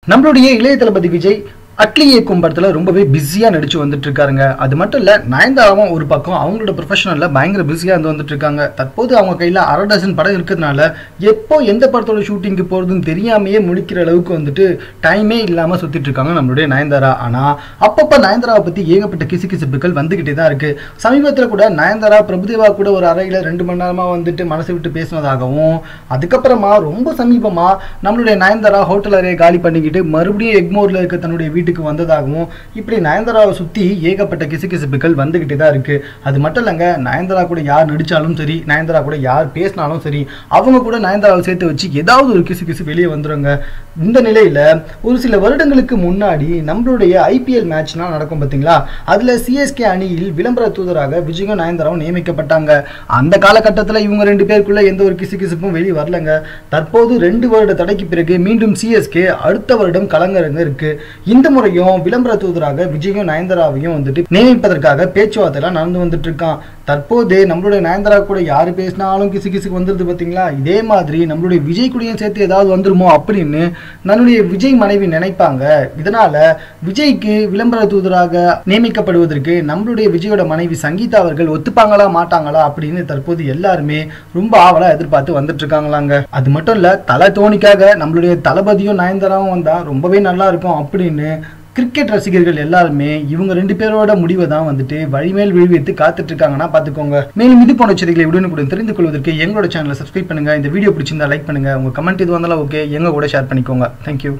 நம்மளுடைய இளைய தளபதி விஜய் அட்லி இயக்கும் படத்துல ரொம்பவே பிஸியா நடிச்சு வந்துட்டு இருக்காருங்க அது மட்டும் இல்ல நயன்தாராவும் ஒரு பக்கம் அவங்களோட ப்ரொஃபஷனல்ல பயங்கர பிஸியா இருந்து வந்துட்டு இருக்காங்க தற்போது அவங்க கையில அரை டசன் படம் இருக்கிறதுனால எப்போ எந்த படத்தோட ஷூட்டிங்க்கு போறதுன்னு தெரியாமையே முடிக்கிற அளவுக்கு வந்துட்டு டைமே இல்லாம சுத்திட்டு இருக்காங்க நம்மளுடைய நயன்தாரா ஆனா அப்பப்ப நயன்தாராவை பத்தி ஏகப்பட்ட கிசு கிசுப்புகள் வந்துகிட்டே தான் இருக்கு சமீபத்துல கூட நயன்தாரா பிரபுதேவா கூட ஒரு அறையில ரெண்டு மணி நேரமா வந்துட்டு மனசு விட்டு பேசினதாகவும் அதுக்கப்புறமா ரொம்ப சமீபமா நம்மளுடைய நயன்தாரா ஹோட்டல் அறையை காலி பண்ணிக்கிட்டு மறுபடியும் எக்மோர்ல இருக்க தன்னுடைய வீட்டுக்கு வந்ததாகவும் இப்படி நயன்தாராவை சுத்தி ஏகப்பட்ட கிசுகிசுப்புகள் வந்துகிட்டே தான் இருக்கு அது மட்டும் இல்லைங்க நயன்தாரா கூட யார் நடிச்சாலும் சரி நயன்தாரா கூட யார் பேசினாலும் சரி அவங்க கூட நயன்தாராவை சேர்த்து வச்சு ஏதாவது ஒரு கிசு கிசு வெளியே வந்துருங்க இந்த நிலையில ஒரு சில வருடங்களுக்கு முன்னாடி நம்மளுடைய ஐபிஎல் மேட்ச்லாம் நடக்கும் பார்த்தீங்களா அதுல சிஎஸ்கே அணியில் விளம்பர தூதராக விஜயும் நயன்தாராவும் நியமிக்கப்பட்டாங்க அந்த காலகட்டத்தில் இவங்க ரெண்டு பேருக்குள்ள எந்த ஒரு கிசு கிசுப்பும் வெளியே வரலங்க தற்போது ரெண்டு வருட தடைக்கு பிறகு மீண்டும் சிஎஸ்கே அடுத்த வருடம் கலங்கரங்க இருக்கு இந்த முறையும் விளம்பர தூதராக விஜயும் நயன்தாராவையும் வந்துட்டு நியமிப்பதற்காக பேச்சுவார்த்தைலாம் நடந்து வந்துட்டு இருக்கான் தற்போது நம்மளுடைய நயன்தாரா கூட யாரு பேசினாலும் கிசு கிசுக்கு வந்துருது பார்த்தீங்களா இதே மாதிரி நம்மளுடைய விஜய் கூடயும் சேர்த்து ஏதாவது வந்துருமோ அப்படின்னு நம்மளுடைய விஜய் மனைவி நினைப்பாங்க இதனால விஜய்க்கு விளம்பர தூதராக நியமிக்கப்படுவதற்கு நம்மளுடைய விஜயோட மனைவி சங்கீதா அவர்கள் ஒத்துப்பாங்களா மாட்டாங்களா அப்படின்னு தற்போது எல்லாருமே ரொம்ப ஆவலா எதிர்பார்த்து வந்துட்டு இருக்காங்களாங்க அது மட்டும் இல்ல தலை தோனிக்காக நம்மளுடைய தளபதியும் நயன்தாராவும் வந்தா ரொம்பவே நல்லா இருக்கும் அப்படின்னு கிரிக்கெட் ரசிகர்கள் எல்லாருமே இவங்க ரெண்டு பேரோட முடிவை தான் வந்துட்டு வழிமேல் விழுவித்து காத்துட்டு இருக்காங்கன்னா பாத்துக்கோங்க மேலும் இது போன்ற செய்திகளை உடனுக்குடன் தெரிந்து கொள்வதற்கு எங்களோட சேனலை சப்ஸ்கிரைப் பண்ணுங்க இந்த வீடியோ பிடிச்சிருந்தா லைக் பண்ணுங்க உங்க கமெண்ட் இது வந்தாலும் ஓகே எங்க கூட ஷேர் பண்ணிக்கோங்க தேங்க்யூ